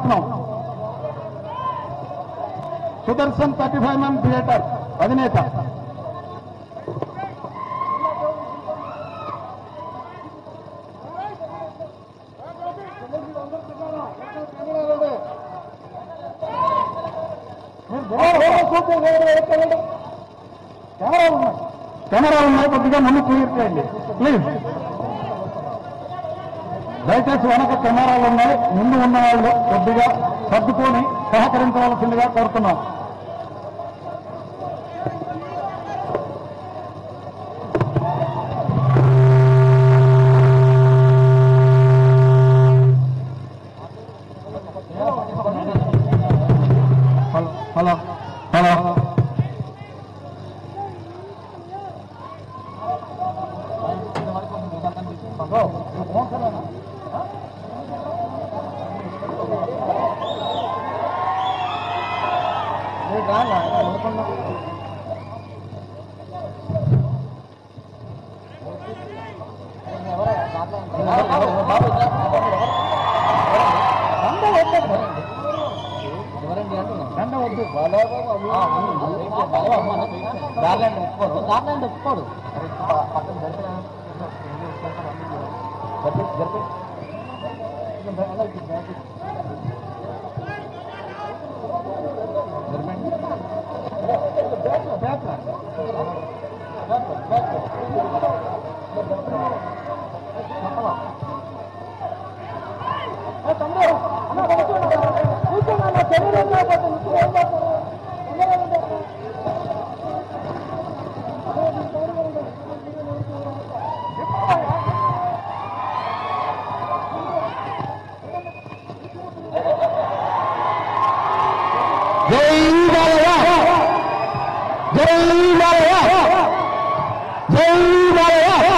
కోరుతున్నాం Sudarshan thirty five MM theatre అధినేత camera ఉన్నాయి కొద్దిగా ముందు క్లియర్ చేయండి ప్లీజ్ దయచేసి వెనక కెమెరాలు ఉన్నాయి ముందు ఉన్న వాళ్ళు కొద్దిగా సర్దుకొని సహకరించవలసిందిగా కోరుతున్నాం హలో హలో హలో గార్లాండ్ ఒప్పుకోరు గార్లాండ్ ఒప్పుకోడు జై బాలయ్య జై బాలయ్య జై బాలయ్య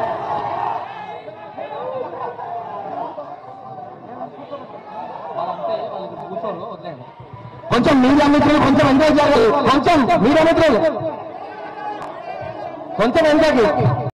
వాళ్ళంటే వాళ్ళకి కూర్చోరు వదిలేండి కొంచెం మీడియా మిత్రులు కొంచెం ఎంజాయ్ చేయాలి కొంచెం మీడియా మిత్రులు కొంచెం ఎంజాయ్